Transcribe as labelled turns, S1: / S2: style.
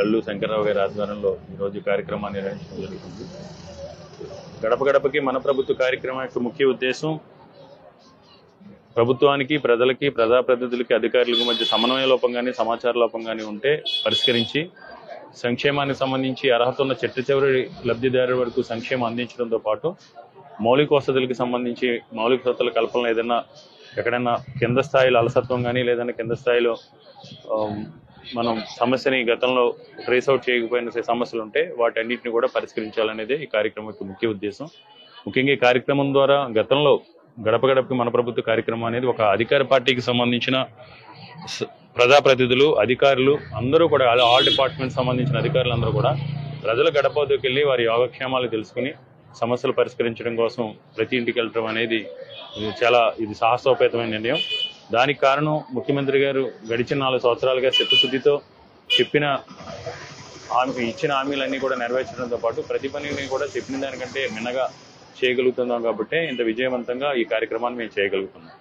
S1: కళ్ళు శంకర్రావు గారి ఆధ్వర్యంలో ఈరోజు ఈ కార్యక్రమాన్ని నిర్వహించడం జరుగుతుంది గడప గడపకి మన ప్రభుత్వ కార్యక్రమం యొక్క ముఖ్య ఉద్దేశం ప్రభుత్వానికి ప్రజలకి ప్రజాప్రతినిధులకి అధికారులకు మధ్య సమన్వయ లోపం కానీ సమాచార లోపం కానీ ఉంటే పరిష్కరించి సంక్షేమానికి సంబంధించి అర్హత ఉన్న చెట్ట చివరి లబ్ధిదారుల వరకు సంక్షేమం అందించడంతో పాటు మౌలిక వసతులకు సంబంధించి మౌలిక వసతుల కల్పనలో ఏదైనా ఎక్కడైనా కింద స్థాయిలో అలసత్వం కానీ లేదన్నా కింద స్థాయిలో ఆమ్, మనం సమస్యని గతంలో ట్రేస్ అవుట్ చేయకపోయిన సమస్యలు ఉంటే వాటన్నిటిని కూడా పరిష్కరించాలనేదే ఈ కార్యక్రమం యొక్క ముఖ్య ఉద్దేశం ముఖ్యంగా ఈ కార్యక్రమం ద్వారా గతంలో గడప గడపకి మన ప్రభుత్వ కార్యక్రమం అనేది ఒక అధికార పార్టీకి సంబంధించిన స- ప్రజాప్రతినిధులు అధికారులు అందరూ కూడా ఆల్- ఆల్ డిపార్ట్మెంట్ సంబంధించిన అధికారులు అందరూ కూడా ప్రజల గడపకి వెళ్ళి వారి యోగక్షేమాలు తెలుసుకుని సమస్యలు పరిష్కరించడం కోసం ప్రతి ఇంటికి వెళ్ళటం అనేది ఇది చాలా ఇది సాహసోపేతమైన నిర్ణయం దానికి కారణం ముఖ్యమంత్రి గారు గడిచిన నాలుగు సంవత్సరాలుగా చిత్తశుద్ధితో చెప్పిన హామీ ఇచ్చిన హామీలన్నీ కూడా నెరవేర్చడంతో పాటు ప్రతి పనిని కూడా చెప్పిన దానికంటే మిన్నగా చేయగలుగుతున్నాం కాబట్టి ఇంత విజయవంతంగా ఈ కార్యక్రమాన్ని మేము చేయగలుగుతున్నాం